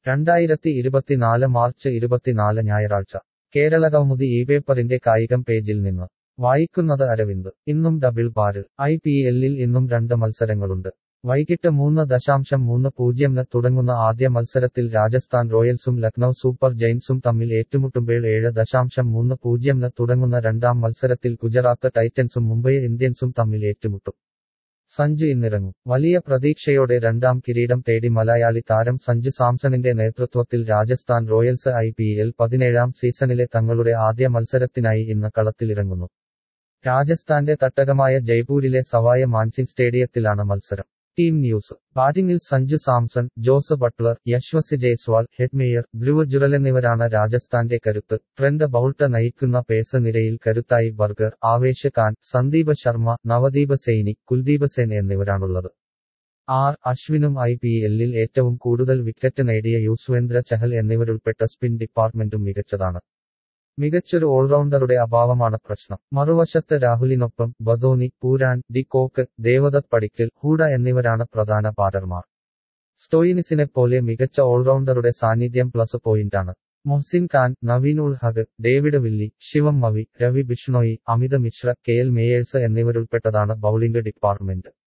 രണ്ടായിരത്തി ഇരുപത്തിനാല് മാർച്ച് ഇരുപത്തിനാല് ഞായറാഴ്ച കേരളകൗമുദി ഈ പേപ്പറിന്റെ കായികം പേജിൽ നിന്ന് വായിക്കുന്നത് അരവിന്ദ് ഇന്നും ഡബിൾ ബാര് ഐ പി എല്ലിൽ ഇന്നും രണ്ട് മത്സരങ്ങളുണ്ട് വൈകിട്ട് മൂന്ന് ദശാംശം മൂന്ന് പൂജ്യംന് തുടങ്ങുന്ന ആദ്യ മത്സരത്തിൽ രാജസ്ഥാൻ റോയൽസും ലക്നൌ സൂപ്പർ ജയിൻസും തമ്മിൽ ഏറ്റുമുട്ടുമ്പോൾ ഏഴ് ദശാംശം മൂന്ന് പൂജ്യംന് തുടങ്ങുന്ന രണ്ടാം മത്സരത്തിൽ ഗുജറാത്ത് ടൈറ്റൻസും മുംബൈ ഇന്ത്യൻസും തമ്മിൽ ഏറ്റുമുട്ടും സഞ്ജു ഇന്നിറങ്ങും വലിയ പ്രതീക്ഷയോടെ രണ്ടാം കിരീടം തേടി മലയാളി താരം സഞ്ജു സാംസണിന്റെ നേതൃത്വത്തിൽ Rajasthan Royals I P L പതിനേഴാം സീസണിലെ തങ്ങളുടെ ആദ്യ മത്സരത്തിനായി ഇന്ന് കളത്തിലിറങ്ങുന്നു രാജസ്ഥാന്റെ തട്ടകമായ ജയ്പൂരിലെ സവായ മാൻസിംഗ് സ്റ്റേഡിയത്തിലാണ് മത്സരം ടീം ന്യൂസ് ബാറ്റിംഗിൽ Sanju Samson Jos Buttler Yashasvi Jaiswal Hetmyer Dhruv Jurel എന്നിവരാണ് രാജസ്ഥാന്റെ കരുത്ത് ട്രെൻഡ് ബൌൾട്ട് നയിക്കുന്ന പേസ് നിരയിൽ കരുത്തായി ബർഗർ ആവേശ് ഖാൻ സന്ദീപ് ശർമ്മ നവദീപ് സൈനി കുൽദീപ് സെൻ എന്നിവരാണുള്ളത് ആർ അശ്വിനും ഐ പി എല്ലിൽ ഏറ്റവും കൂടുതൽ വിക്കറ്റ് നേടിയ യുസ്വേന്ദ്ര ചഹൽ എന്നിവരുൾപ്പെട്ട സ്പിൻ ഡിപ്പാർട്ട്മെന്റും മികച്ചതാണ് മികച്ചൊരു ഓൾറൗണ്ടറുടെ അഭാവമാണ് പ്രശ്നം മറുവശത്ത് രാഹുലിനൊപ്പം Badoni Pooran de Kock Devdutt Padikkal Hooda എന്നിവരാണ് പ്രധാന ബാറ്റർമാർ സ്റ്റോയിനിസിനെ പോലെ മികച്ച ഓൾറൗണ്ടറുടെ സാന്നിധ്യം പ്ലസ് പോയിന്റാണ് Mohsin Khan Naveen ul Haq David Willey Shivam Mavi Ravi Bishnoi Amit Mishra K L Mayers എന്നിവരുൾപ്പെട്ടതാണ് ബൌളിംഗ് ഡിപ്പാർട്ട്മെന്റ്